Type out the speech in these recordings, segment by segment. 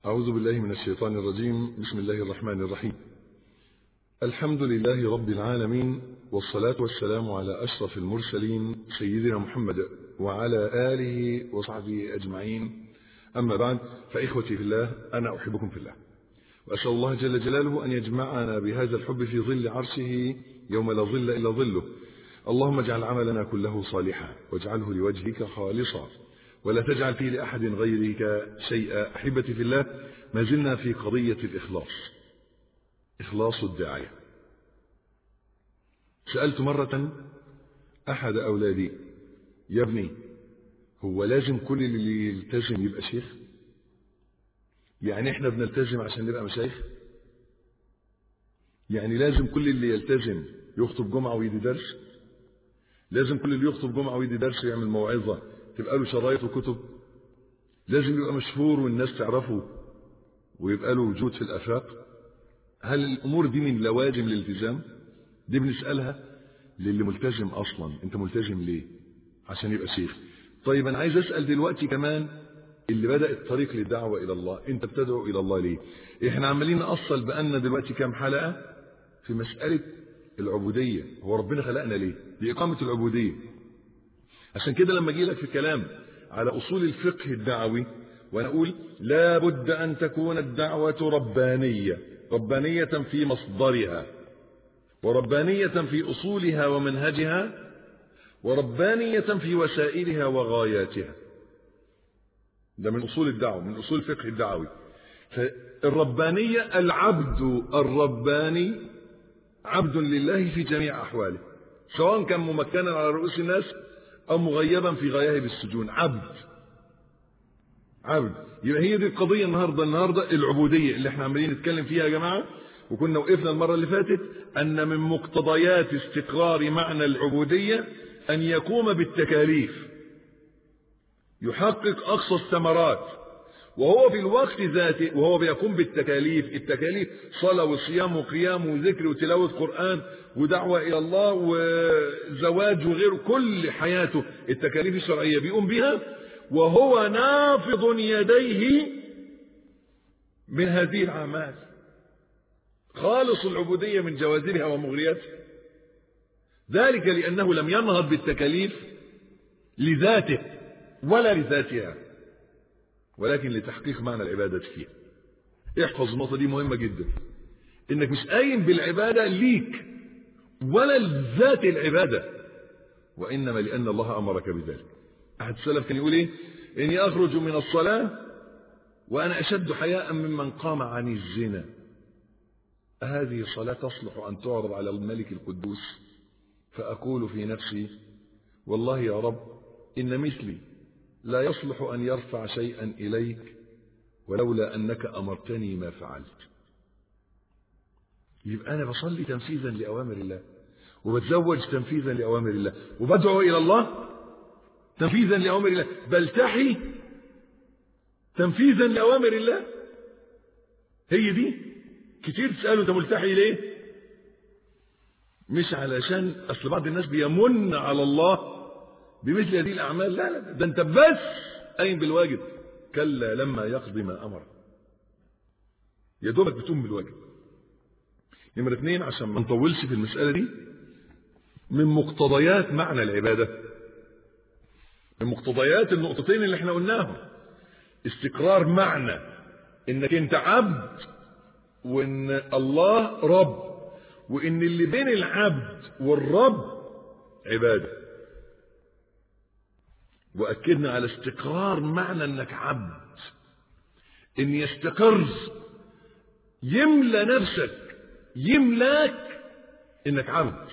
أعوذ بالله من الشيطان الرجيم بسم الله الرحمن الرحيم الحمد لله رب العالمين والصلاة والسلام على أشرف المرسلين سيدنا محمد وعلى آله وصحبه أجمعين أما بعد فإخوتي في الله أنا أحبكم في الله وأسأل الله جل جلاله أن يجمعنا بهذا الحب في ظل عرشه يوم لا ظل إلا ظله اللهم اجعل عملنا كله صالحا واجعله لوجهك خالصا ولا تجعل فيه لأحد غيرك شيئا أحبتي في الله ما زلنا في قضية الإخلاص إخلاص الداعية سألت مرة أحد أولادي يا ابني هو لازم كل اللي يلتزم يبقى شيخ يعني احنا بنلتزم عشان نبقى مشايخ يعني لازم كل اللي يلتزم يخطب جمعة ويدي درس لازم كل اللي يخطب جمعة ويدي درس ويعمل موعظة تبقى له شرايط وكتب لازم يبقى مشهور والناس تعرفه ويبقى له وجود في الآفاق هل الأمور دي من لوازم الالتزام دي بنسألها للي ملتزم أصلا أنت ملتزم ليه عشان يبقى شيخ طيب أنا عايز أسأل دلوقتي كمان اللي بدأ الطريق للدعوة إلى الله أنت بتدعو إلى الله ليه إحنا عمالين نأصل بأن دلوقتي كام حلقة في مسألة العبودية هو ربنا خلقنا ليه لإقامة العبودية عشان كده لما أجي لك في كلام على أصول الفقه الدعوي وأنا أقول لا بد أن تكون الدعوة ربانية ربانية في مصدرها وربانية في أصولها ومنهجها وربانية في وسائلها وغاياتها ده من أصول الدعوة من أصول الفقه الدعوي فالربانية العبد الرباني عبد لله في جميع أحواله سواء كان ممكنا على رؤوس الناس أو مغيبا في غياهب السجون عبد عبد يبقى هي دي القضية النهاردة النهاردة العبودية اللي احنا عمالين نتكلم فيها يا جماعة وكنا وقفنا المرة اللي فاتت أن من مقتضيات استقرار معنى العبودية أن يقوم بالتكاليف يحقق أقصى الثمرات وهو في الوقت ذاته وهو بيقوم بالتكاليف التكاليف صلاة وصيام وقيام وذكر وتلاوة قرآن ودعوة إلى الله وزواج وغيره كل حياته التكاليف الشرعية بيقوم بها وهو نافض يديه من هذه الأعمال خالص العبودية من جوازرها ومغرياتها ذلك لأنه لم ينهض بالتكاليف لذاته ولا لذاتها ولكن لتحقيق معنى العبادة فيها احفظ النقطة دي مهمة جدا انك مش قايم بالعبادة ليك ولا لذات العبادة وإنما لأن الله أمرك بذلك أحد السلف كان يقول إيه إني أخرج من الصلاة وأنا أشد حياء ممن قام عن الزنا هذه الصلاة تصلح أن تعرض على الملك القدوس فأقول في نفسي والله يا رب إن مثلي لا يصلح أن يرفع شيئا إليك ولولا أنك أمرتني ما فعلت يبقى أنا بصلي تنفيذا لأوامر الله وبتزوج تنفيذا لأوامر الله وبدعو إلى الله تنفيذا لأوامر الله بلتحي تنفيذا لأوامر الله هي دي كتير تسأله أنت ملتحي ليه مش علشان أصل بعض الناس بيمن على الله بمثل هذه الأعمال لا لا ده أنت بس قايم بالواجب كلا لما يقضي ما أمر يا دوبك بتقوم بالواجب نمرة اثنين عشان ما نطولش في المسألة دي من مقتضيات معنى العبادة من مقتضيات النقطتين اللي احنا قلناهم استقرار معنى انك انت عبد وان الله رب وان اللي بين العبد والرب عباده واكدنا على استقرار معنى انك عبد ان يستقر يملى نفسك يملاك انك عبد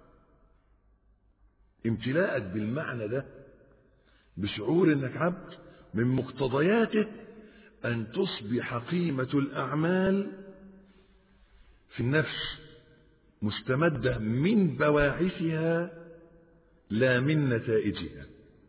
امتلاءك بالمعنى ده بشعور انك عبد من مقتضياته ان تصبح قيمة الاعمال في النفس مستمدة من بواعثها لا من نتائجها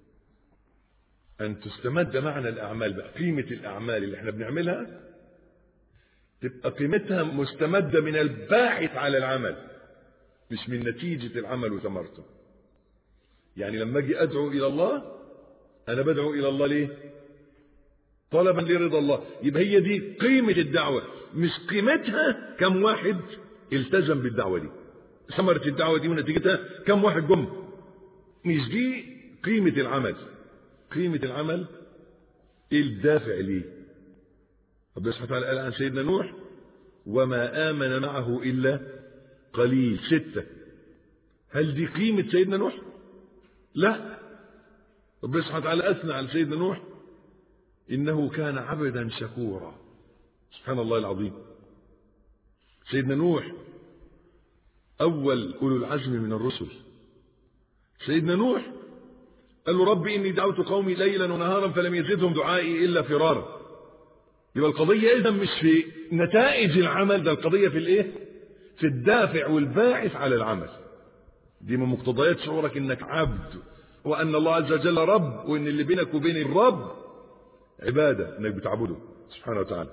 أن تستمد معنى الأعمال بقى قيمة الأعمال اللي احنا بنعملها تبقى قيمتها مستمدة من الباحث على العمل مش من نتيجة العمل وثمرته يعني لما أجي أدعو إلى الله أنا بدعو إلى الله ليه طلبا لرضا الله يبقى هي دي قيمة الدعوة مش قيمتها كم واحد التزم بالدعوة دي ثمرة الدعوة دي ونتيجتها كم واحد جم مش دي قيمة العمل قيمة العمل ايه الدافع ليه ربنا سبحانه وتعالى قال عن سيدنا نوح وما آمن معه إلا قليل ستة هل دي قيمة سيدنا نوح لا ربنا سبحانه وتعالى أثنى على سيدنا نوح إنه كان عبدا شكورا سبحان الله العظيم سيدنا نوح أول أولو العزم من الرسل سيدنا نوح قال له ربي إني دعوت قومي ليلا ونهارا فلم يزدهم دعائي إلا فرارا يبقى القضية إذا مش في نتائج العمل ده القضية في الإيه في الدافع والباعث على العمل دي من مقتضيات شعورك إنك عبد وأن الله عز وجل رب وإن اللي بينك وبين الرب عبادة إنك بتعبده سبحانه وتعالى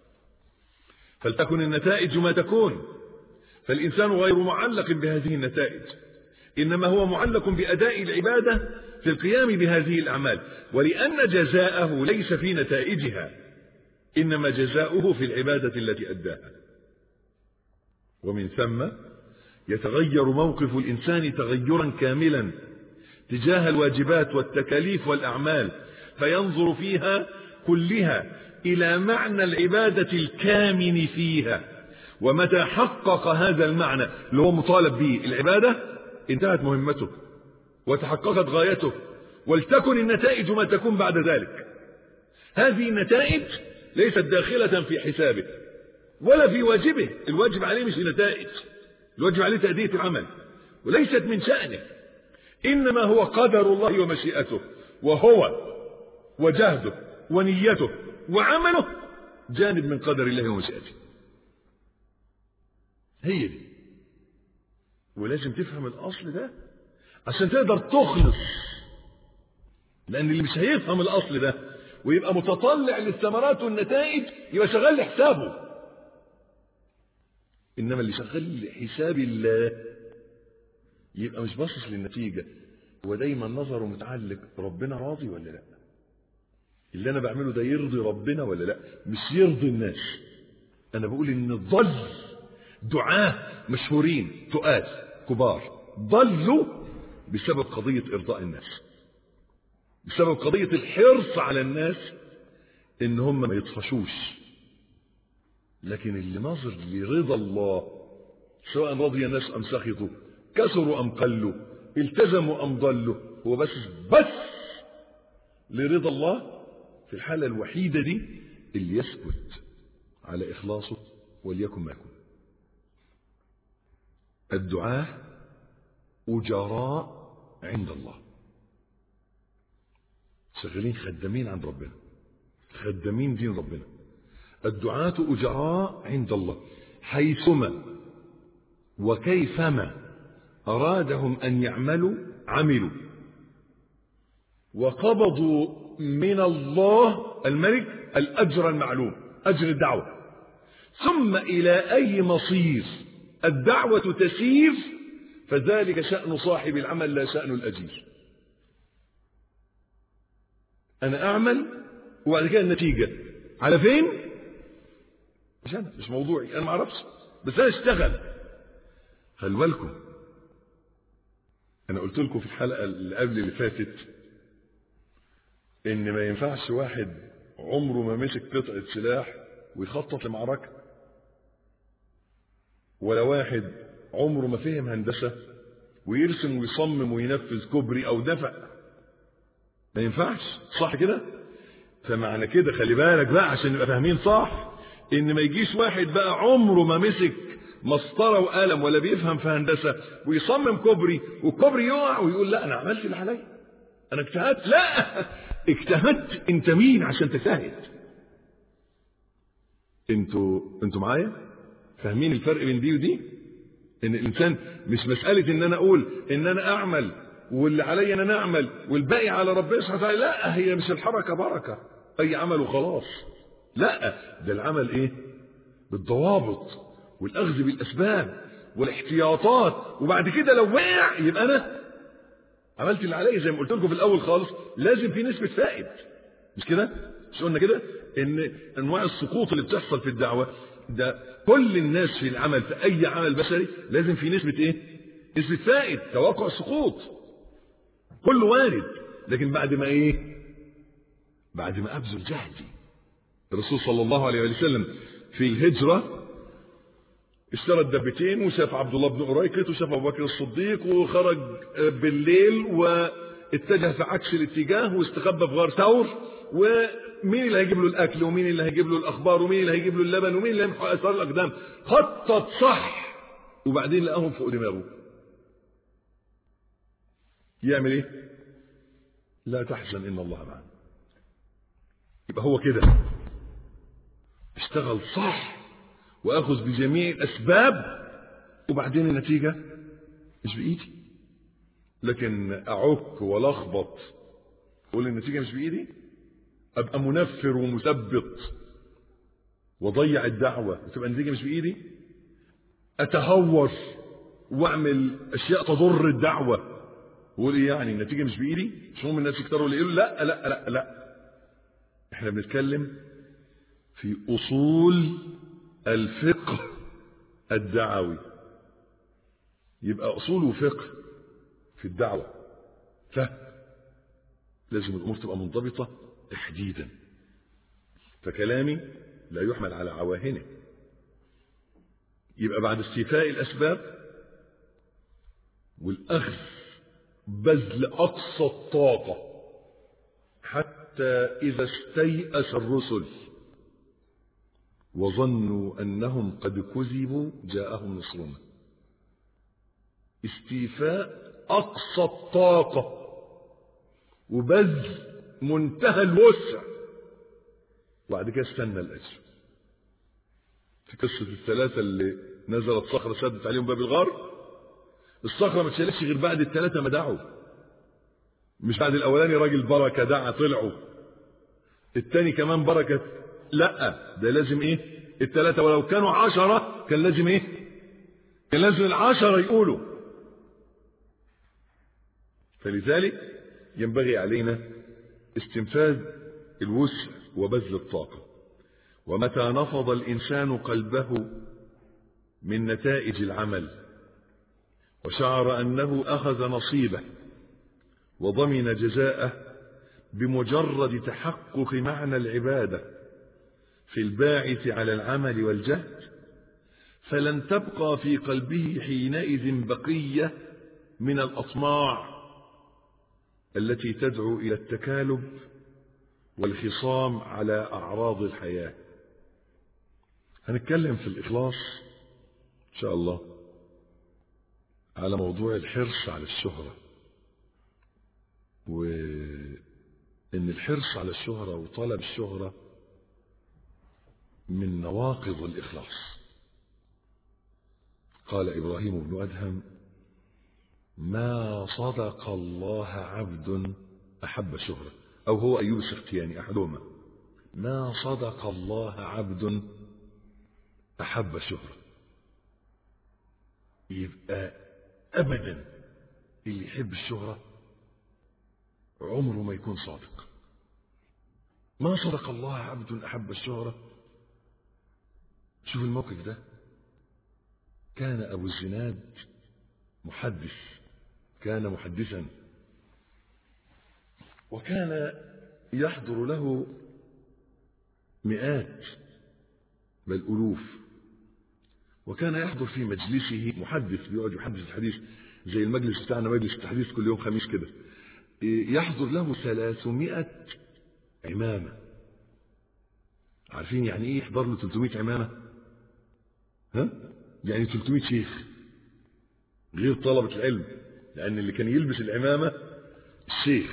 فلتكن النتائج ما تكون فالإنسان غير معلق بهذه النتائج إنما هو معلق بأداء العبادة في القيام بهذه الأعمال ولأن جزاءه ليس في نتائجها إنما جزاؤه في العبادة التي أداها ومن ثم يتغير موقف الإنسان تغيرا كاملا تجاه الواجبات والتكاليف والأعمال فينظر فيها كلها إلى معنى العبادة الكامن فيها ومتى حقق هذا المعنى اللي هو مطالب به العبادة انتهت مهمته وتحققت غايته ولتكن النتائج ما تكون بعد ذلك هذه النتائج ليست داخلة في حسابه ولا في واجبه الواجب عليه مش نتائج الواجب عليه تأدية العمل وليست من شأنه إنما هو قدر الله ومشيئته وهو وجهده ونيته وعمله جانب من قدر الله ومشيئته هي دي ولازم تفهم الأصل ده عشان تقدر تخلص لأن اللي مش هيفهم الأصل ده ويبقى متطلع للثمرات والنتائج يبقى شغال لحسابه إنما اللي شغال لحساب الله يبقى مش باصص للنتيجة هو دايما نظره متعلق ربنا راضي ولا لا اللي أنا بعمله ده يرضي ربنا ولا لا مش يرضي الناس أنا بقول إن ضل دعاة مشهورين تقال كبار ضلوا بسبب قضية إرضاء الناس بسبب قضية الحرص على الناس إن هم ما يطفشوش لكن اللي ناظر لرضا الله سواء رضي الناس أم سخطوا كسروا أم قلوا التزموا أم ضلوا هو بس بس لرضا الله في الحالة الوحيدة دي اللي يثبت على إخلاصه وليكن ما يكون الدعاة أجراء عند الله شغالين خدامين عند ربنا خدامين دين ربنا الدعاة أجراء عند الله حيثما وكيفما أرادهم أن يعملوا عملوا وقبضوا من الله الملك الأجر المعلوم أجر الدعوة ثم إلى أي مصير الدعوة تسير فذلك شأن صاحب العمل لا شأن الأجير أنا أعمل وبعد كده النتيجة على فين؟ مش أنا مش موضوعي أنا ما أعرفش بس أنا أشتغل خلي بالكم أنا قلت لكم في الحلقة اللي قبل اللي فاتت إن ما ينفعش واحد عمره ما مسك قطعة سلاح ويخطط لمعركة ولا واحد عمره ما فهم هندسة ويرسم ويصمم وينفذ كوبري أو دفع ما ينفعش صح كده فمعنى كده خلي بالك بقى عشان نبقى فاهمين صح ان ما يجيش واحد بقى عمره ما مسك مسطرة وقلم ولا بيفهم في هندسة ويصمم كوبري والكوبري يقع ويقول لا انا عملت اللي عليا انا اجتهدت لا اجتهدت انت مين عشان تجتهد انتوا انتوا معايا فاهمين الفرق بين دي ودي ان الانسان مش مسألة ان انا اقول ان انا اعمل واللي عليا انا نعمل والباقي على ربنا سبحانه وتعالى لا هي مش الحركة بركة اي عمل وخلاص لا ده العمل ايه بالضوابط والاخذ بالاسباب والاحتياطات وبعد كده لو وقع يبقى انا عملت اللي عليا زي ما قلت لكم في الاول خالص لازم في نسبة فائد مش كده مش قلنا كده ان انواع السقوط اللي بتحصل في الدعوه ده كل الناس في العمل في اي عمل بشري لازم في نسبه ايه نسبه فائد توقع السقوط كله وارد لكن بعد ما ايه بعد ما ابذل جهدي الرسول صلى الله عليه وسلم في الهجره اشترى الدبتين وشاف عبد الله بن أريكت وشاف أبو بكر الصديق وخرج بالليل واتجه في عكس الاتجاه واستخبى في غار ثور ومين اللي هيجيب له الأكل ومين اللي هيجيب له الأخبار ومين اللي هيجيب له اللبن ومين اللي هيمحو أثار الأقدام خطط صح وبعدين لقاهم فوق دماغه يعمل ايه لا تحزن إن الله معنا يبقى هو كده اشتغل صح واخذ بجميع الاسباب وبعدين النتيجه مش بايدي لكن اعك ولخبط اقول النتيجه مش بايدي ابقى منفر ومثبط وضيع الدعوه وتبقى النتيجه مش بايدي اتهور واعمل اشياء تضر الدعوه واقول ايه يعني النتيجه مش بايدي مش هم الناس يكتروا اللي يقولوا لا لا لا لا احنا بنتكلم في اصول الفقه الدعوي يبقى أصوله فقه في الدعوة فهم لازم الأمور تبقى منضبطة تحديدا فكلامي لا يحمل على عواهنه يبقى بعد استيفاء الأسباب والأخذ بذل أقصى الطاقة حتى إذا استيأس الرسل وظنوا أنهم قد كذبوا جاءهم نصرنا استيفاء أقصى الطاقة وبذل منتهى الوسع وبعد كده استنى الأجر في قصة الثلاثة اللي نزلت صخرة سدت عليهم باب الغار الصخرة ما تشيلش غير بعد الثلاثة ما دعوا مش بعد الأولاني راجل بركة دعا طلعوا الثاني كمان بركة لا ده لازم ايه الثلاثة ولو كانوا عشرة كان لازم ايه كان لازم العشرة يقولوا فلذلك ينبغي علينا استنفاذ الوسع وبذل الطاقة ومتى نفض الإنسان قلبه من نتائج العمل وشعر أنه أخذ نصيبه وضمن جزاءه بمجرد تحقق معنى العباده في الباعث على العمل والجهد فلن تبقى في قلبه حينئذ بقية من الأطماع التي تدعو إلى التكالب والخصام على أعراض الحياة هنتكلم في الإخلاص إن شاء الله على موضوع الحرص على الشهرة وإن الحرص على الشهرة وطلب الشهرة من نواقض الإخلاص قال إبراهيم بن أدهم ما صدق الله عبد أحب شهرة أو هو أيوب السختياني أحدهما ما صدق الله عبد أحب شهرة يبقى أبدا اللي يحب الشهرة عمره ما يكون صادق ما صدق الله عبد أحب الشهرة شوف الموقف ده كان أبو الزناد محدث كان محدثا وكان يحضر له مئات بل ألوف وكان يحضر في مجلسه محدث بيقعد يحدث الحديث زي المجلس بتاعنا مجلس التحديث كل يوم خميس كده يحضر له ثلاثمائة عمامة عارفين يعني ايه يحضر له 300 عمامة ها يعني 300 شيخ غير طلبة العلم لأن اللي كان يلبس العمامة الشيخ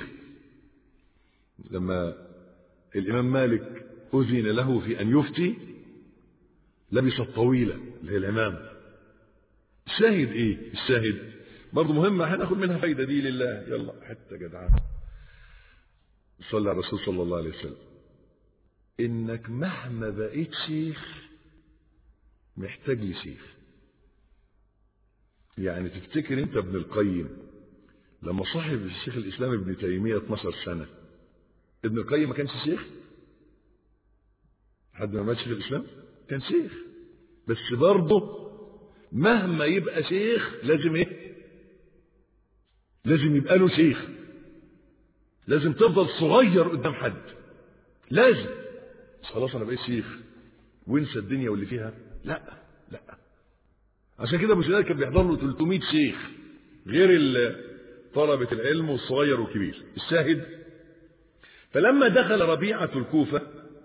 لما الإمام مالك أذن له في أن يفتي لبس الطويلة اللي هي العمامة الشاهد إيه الشاهد برضه مهمة هناخد منها فايدة دي لله يلا حتى جدعان صلى على الرسول صلى الله عليه وسلم إنك مهما بقيت شيخ محتاج لشيخ يعني تفتكر انت ابن القيم لما صاحب الشيخ الاسلام ابن تيميه 12 سنه ابن القيم ما كانش شيخ حد ما ماتش في الإسلام كان شيخ بس برضه مهما يبقى شيخ لازم ايه لازم يبقى له شيخ لازم تفضل صغير قدام حد لازم بس خلاص انا بقيت شيخ وانسى الدنيا واللي فيها لا لا عشان كده ابو سنان كان بيحضر له 300 شيخ غير طلبة العلم والصغير والكبير الشاهد فلما دخل ربيعة الكوفة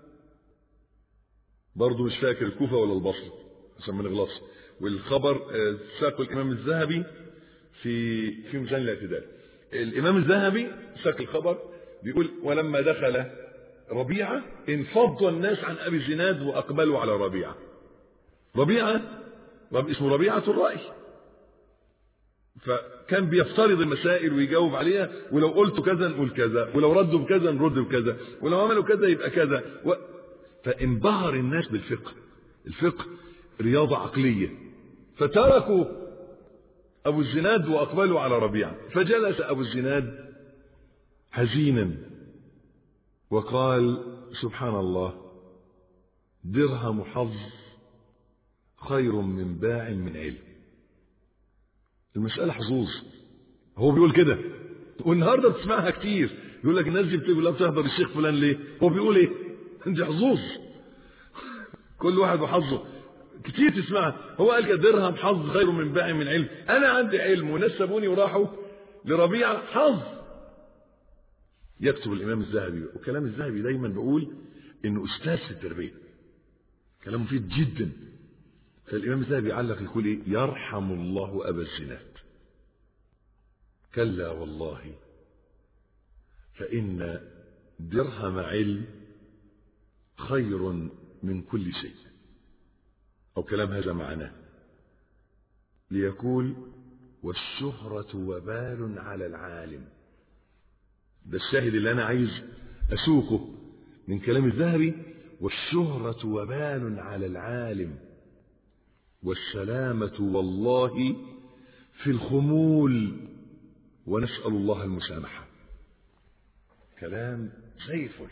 برضه مش فاكر الكوفة ولا البصرة عشان ما نغلطش والخبر ساق الإمام الذهبي في في ميزان الاعتدال الإمام الذهبي ساق الخبر بيقول ولما دخل ربيعة انفض الناس عن أبي الزناد وأقبلوا على ربيعة ربيعة رب اسمه ربيعة الرأي فكان بيفترض المسائل ويجاوب عليها ولو قلت كذا نقول كذا ولو ردوا بكذا نرد بكذا ولو عملوا كذا يبقى كذا و... فانبهر الناس بالفقه الفقه رياضة عقلية فتركوا أبو الزناد وأقبلوا على ربيعة فجلس أبو الزناد حزينا وقال سبحان الله درهم حظ خير من باع من علم المسألة حظوظ هو بيقول كده والنهارده بتسمعها كتير يقول لك الناس دي بتقول لا بتحضر الشيخ فلان ليه هو بيقول ايه انت حظوظ كل واحد وحظه كتير تسمعها هو قال كده درهم حظ خير من باع من علم انا عندي علم وناس سابوني وراحوا لربيعه حظ يكتب الامام الذهبي وكلام الذهبي دايما بقول انه استاذ في التربيه كلام مفيد جدا فالامام الذهبي يعلق يقول ايه يرحم الله ابا الزناد كلا والله فان درهم علم خير من كل شيء او كلام هذا معناه ليقول والشهرة وبال على العالم ده الشاهد اللي انا عايز اسوقه من كلام الذهبي والشهرة وبال على العالم والسلامة والله في الخمول ونسأل الله المسامحة كلام زي الفل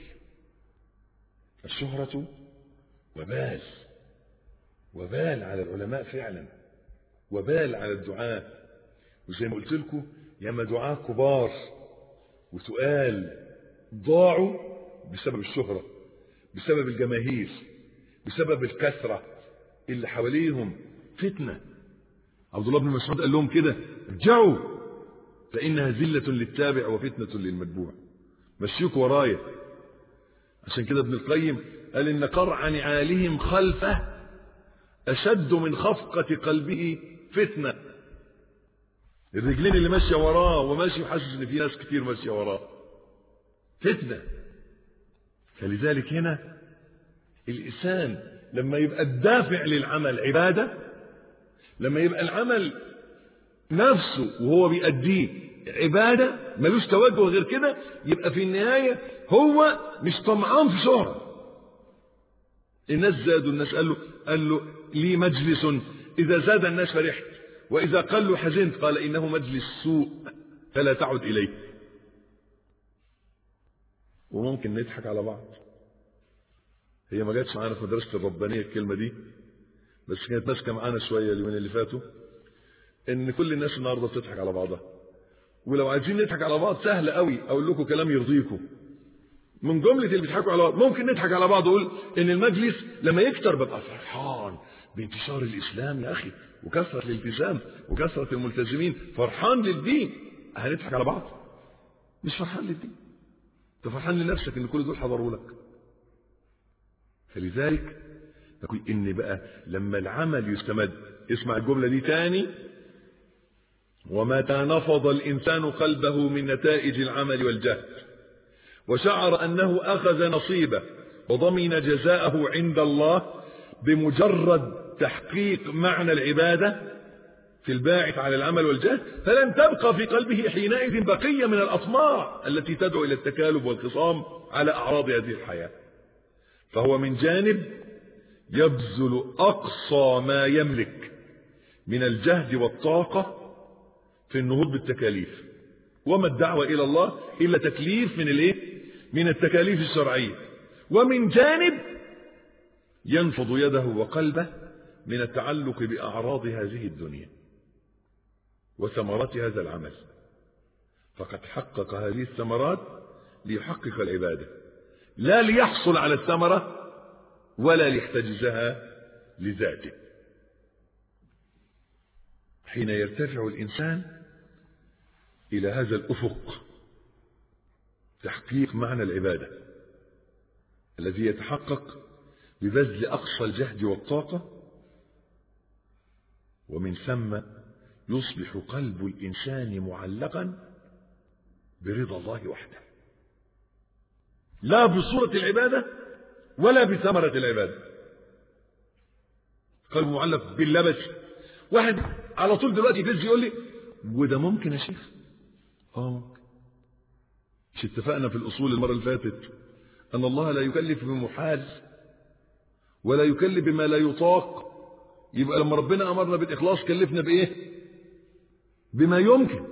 الشهرة وبال وبال على العلماء فعلا وبال على الدعاء وزي ما قلت لكم ياما دعاء كبار وتقال ضاعوا بسبب الشهرة بسبب الجماهير بسبب الكثرة اللي حواليهم فتنة عبد الله بن مسعود قال لهم كده ارجعوا فإنها ذلة للتابع وفتنة للمتبوع مشيكوا ورايا عشان كده ابن القيم قال إن قرع نعالهم خلفه أشد من خفقة قلبه فتنة الرجلين اللي ماشية وراه وماشي وحاسس إن في ناس كتير ماشية وراه فتنة فلذلك هنا الإنسان لما يبقى الدافع للعمل عبادة لما يبقى العمل نفسه وهو بيأديه عبادة ملوش توجه غير كده يبقى في النهاية هو مش طمعان في شهرة الناس زادوا الناس قال له قال له لي مجلس إذا زاد الناس فرحت وإذا قلوا حزنت قال إنه مجلس سوء فلا تعد إليه وممكن نضحك على بعض هي ما جاتش معانا في مدرسة الربانية الكلمة دي بس كانت ماسكة معانا شوية اليومين اللي فاتوا إن كل الناس النهاردة بتضحك على بعضها ولو عايزين نضحك على بعض سهل قوي أقول لكم كلام يرضيكم من جملة اللي بيضحكوا على بعض ممكن نضحك على بعض وأقول إن المجلس لما يكتر ببقى فرحان بانتشار الإسلام يا أخي وكثرة الالتزام وكثرة الملتزمين فرحان للدين هنضحك على بعض مش فرحان للدين انت فرحان لنفسك ان كل دول حضروا لك فلذلك نقول ان بقى لما العمل يستمد اسمع الجمله دي تاني ومتى نفض الانسان قلبه من نتائج العمل والجهد وشعر انه اخذ نصيبه وضمن جزاءه عند الله بمجرد تحقيق معنى العباده في الباعث على العمل والجهد فلن تبقى في قلبه حينئذ بقيه من الاطماع التي تدعو الى التكالب والخصام على اعراض هذه الحياه فهو من جانب يبذل اقصى ما يملك من الجهد والطاقه في النهوض بالتكاليف وما الدعوه الى الله الا تكليف من الايه من التكاليف الشرعيه ومن جانب ينفض يده وقلبه من التعلق بأعراض هذه الدنيا وثمرات هذا العمل فقد حقق هذه الثمرات ليحقق العبادة لا ليحصل على الثمرة ولا ليحتجزها لذاته حين يرتفع الإنسان إلى هذا الأفق تحقيق معنى العبادة الذي يتحقق ببذل أقصى الجهد والطاقة ومن ثم يصبح قلب الإنسان معلقا برضا الله وحده لا بصورة العبادة ولا بثمرة العبادة قلب معلق باللبس واحد على طول دلوقتي يجي يقول لي وده ممكن يا شيخ اه ممكن مش اتفقنا في الأصول المرة اللي فاتت أن الله لا يكلف بمحال ولا يكلف بما لا يطاق يبقى لما ربنا أمرنا بالإخلاص كلفنا بإيه بما يمكن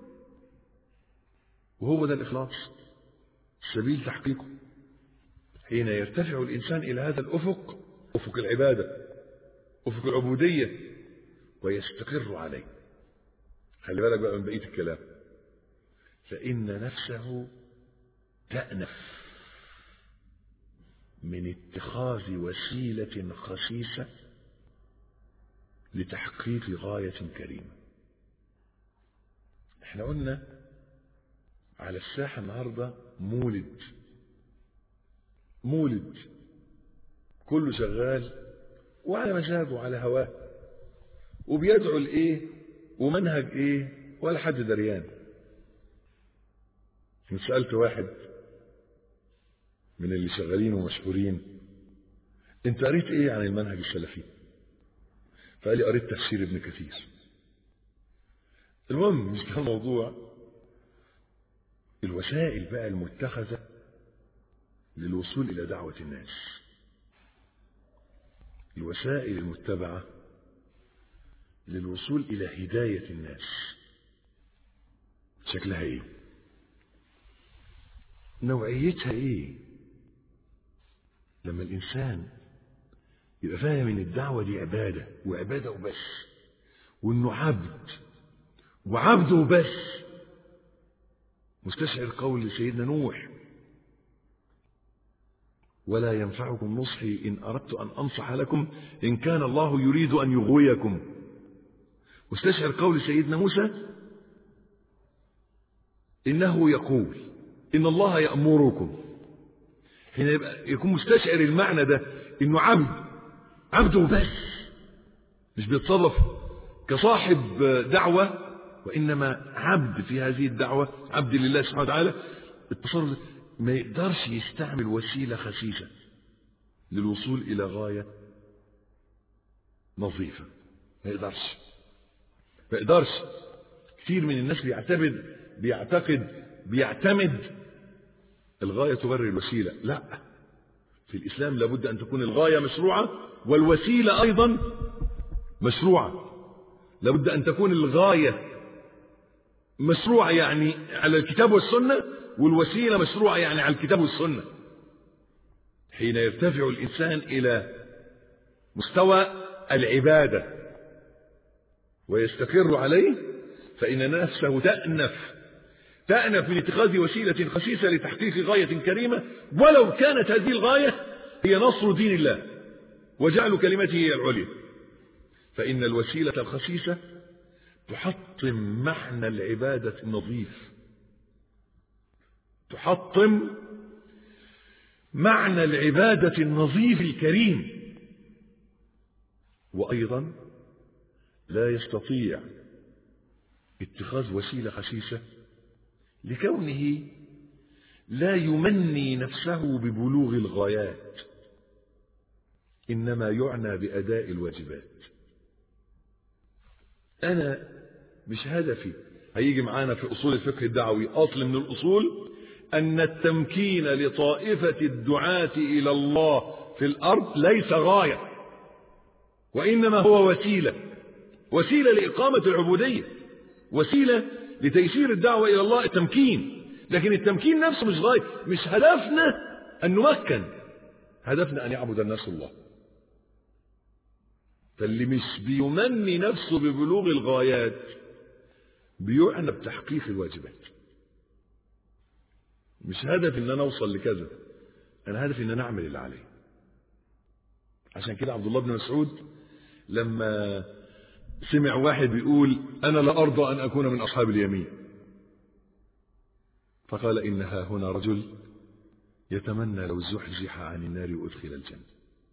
وهو ده الإخلاص سبيل تحقيقه حين يرتفع الإنسان إلى هذا الأفق أفق العبادة أفق العبودية ويستقر عليه خلي بالك بقى من بقية الكلام فإن نفسه تأنف من اتخاذ وسيلة خسيسة لتحقيق غاية كريمة احنا قلنا على الساحة النهاردة مولد مولد كله شغال وعلى مزاجه على هواه وبيدعو لايه ومنهج ايه ولا حد دريان سألت واحد من اللي شغالين ومشهورين انت قريت ايه عن المنهج السلفي فقال لي قريت تفسير ابن كثير المهم مش ده الموضوع الوسائل بقى المتخذة للوصول إلى دعوة الناس الوسائل المتبعة للوصول إلى هداية الناس شكلها ايه نوعيتها ايه لما الانسان يبقى فاهم ان الدعوة دي عبادة وعبادة وبس وانه عبد وعبد وبس مستشعر قول سيدنا نوح ولا ينفعكم نصحي إن أردت أن أنصح لكم إن كان الله يريد أن يغويكم مستشعر قول سيدنا موسى إنه يقول إن الله يأمركم حين يبقى يكون مستشعر المعنى ده إنه عبد عبده بس مش بيتصرف كصاحب دعوة وإنما عبد في هذه الدعوة عبد لله سبحانه وتعالى التصرف ما يقدرش يستعمل وسيلة خسيسة للوصول إلى غاية نظيفة ما يقدرش ما يقدرش كثير من الناس بيعتمد بيعتقد بيعتمد الغاية تبرر الوسيلة لا في الإسلام لابد أن تكون الغاية مشروعة والوسيلة أيضا مشروعة لابد أن تكون الغاية مشروعة يعني على الكتاب والسنة والوسيلة مشروعة يعني على الكتاب والسنة حين يرتفع الإنسان إلى مستوى العبادة ويستقر عليه فإن نفسه تأنف تأنف من اتخاذ وسيلة خسيسة لتحقيق غاية كريمة ولو كانت هذه الغاية هي نصر دين الله وجعل كلمته هي العليا فإن الوسيلة الخسيسة تحطم معنى العبادة النظيف تحطم معنى العبادة النظيف الكريم وأيضا لا يستطيع اتخاذ وسيلة خسيسة لكونه لا يمني نفسه ببلوغ الغايات إنما يعنى بأداء الواجبات أنا مش هدفي هيجي معانا في أصول الفقه الدعوي أصل من الأصول أن التمكين لطائفة الدعاة إلى الله في الأرض ليس غاية وإنما هو وسيلة وسيلة لإقامة العبودية وسيلة لتيسير الدعوة إلى الله التمكين لكن التمكين نفسه مش غاية مش هدفنا أن نمكن هدفنا أن يعبد الناس الله فاللي مش بيمني نفسه ببلوغ الغايات بيعنى بتحقيق الواجبات مش هدف ان انا اوصل لكذا انا هدفي ان انا اعمل اللي عليه عشان كده عبد الله بن مسعود لما سمع واحد بيقول انا لا ارضى ان اكون من اصحاب اليمين فقال انها هنا رجل يتمنى لو زحزح عن النار وادخل الجنه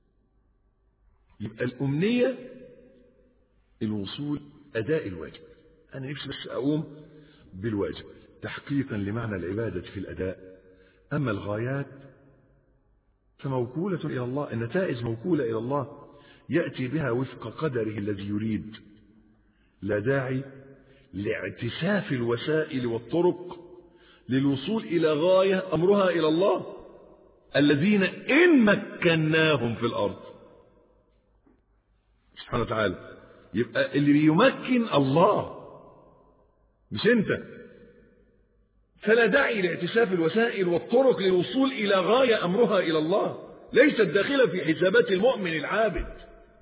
يبقى الامنيه الوصول اداء الواجب انا نفسي بس اقوم بالواجب تحقيقا لمعنى العباده في الاداء اما الغايات فموكوله الى الله النتائج موكوله الى الله ياتي بها وفق قدره الذي يريد لا داعي لاعتساف الوسائل والطرق للوصول الى غايه امرها الى الله الذين ان مكناهم في الارض سبحانه وتعالى يبقى اللي بيمكن الله مش انت فلا داعي لاعتساف الوسائل والطرق للوصول الى غايه امرها الى الله ليست داخله في حسابات المؤمن العابد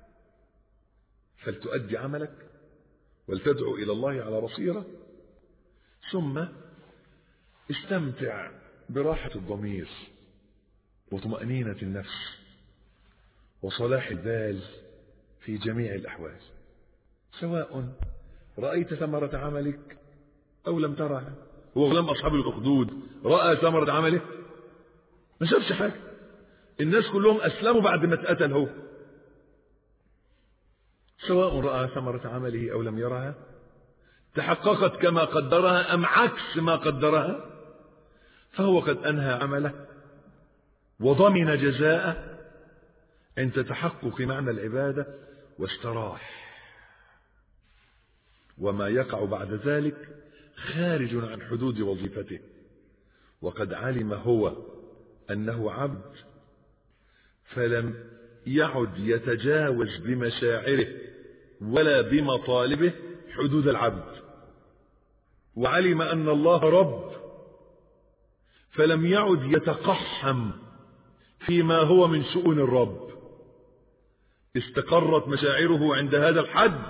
فلتؤدي عملك ولتدعو الى الله على بصيره ثم استمتع براحه الضمير وطمانينه النفس وصلاح البال في جميع الاحوال سواء رايت ثمره عملك او لم ترها هو غلام اصحاب الاخدود راى ثمره عمله ما شافش حاجه الناس كلهم اسلموا بعد ما اتقتل هو سواء راى ثمره عمله او لم يرها تحققت كما قدرها ام عكس ما قدرها فهو قد انهى عمله وضمن جزاءه عند تحقق معنى العباده واستراح وما يقع بعد ذلك خارج عن حدود وظيفته وقد علم هو انه عبد فلم يعد يتجاوز بمشاعره ولا بمطالبه حدود العبد وعلم ان الله رب فلم يعد يتقحم فيما هو من شؤون الرب استقرت مشاعره عند هذا الحد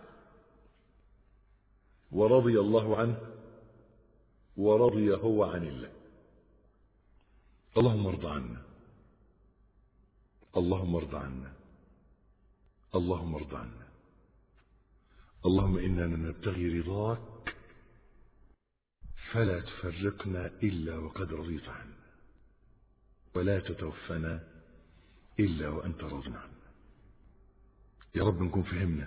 ورضي الله عنه ورضي هو عن الله اللهم ارض عنا اللهم ارض عنا اللهم ارض عنا اللهم انا نبتغي رضاك فلا تفرقنا الا وقد رضيت عنا ولا تتوفنا الا وانت راض عنا يا رب نكون فهمنا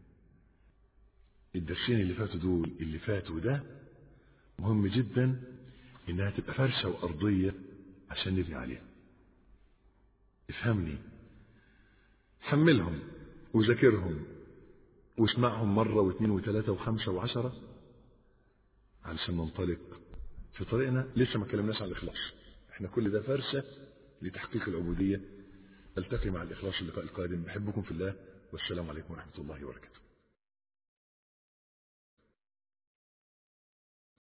الدرسين اللي فاتوا دول اللي فاتوا ده مهم جدا انها تبقى فرشه وارضيه عشان نبني عليها افهمني حملهم وذاكرهم واسمعهم مرة واثنين وثلاثة وخمسة وعشرة علشان ننطلق في طريقنا لسه ما كلمناش عن الإخلاص احنا كل ده فرشة لتحقيق العبودية التقي مع الإخلاص اللقاء القادم بحبكم في الله والسلام عليكم ورحمة الله وبركاته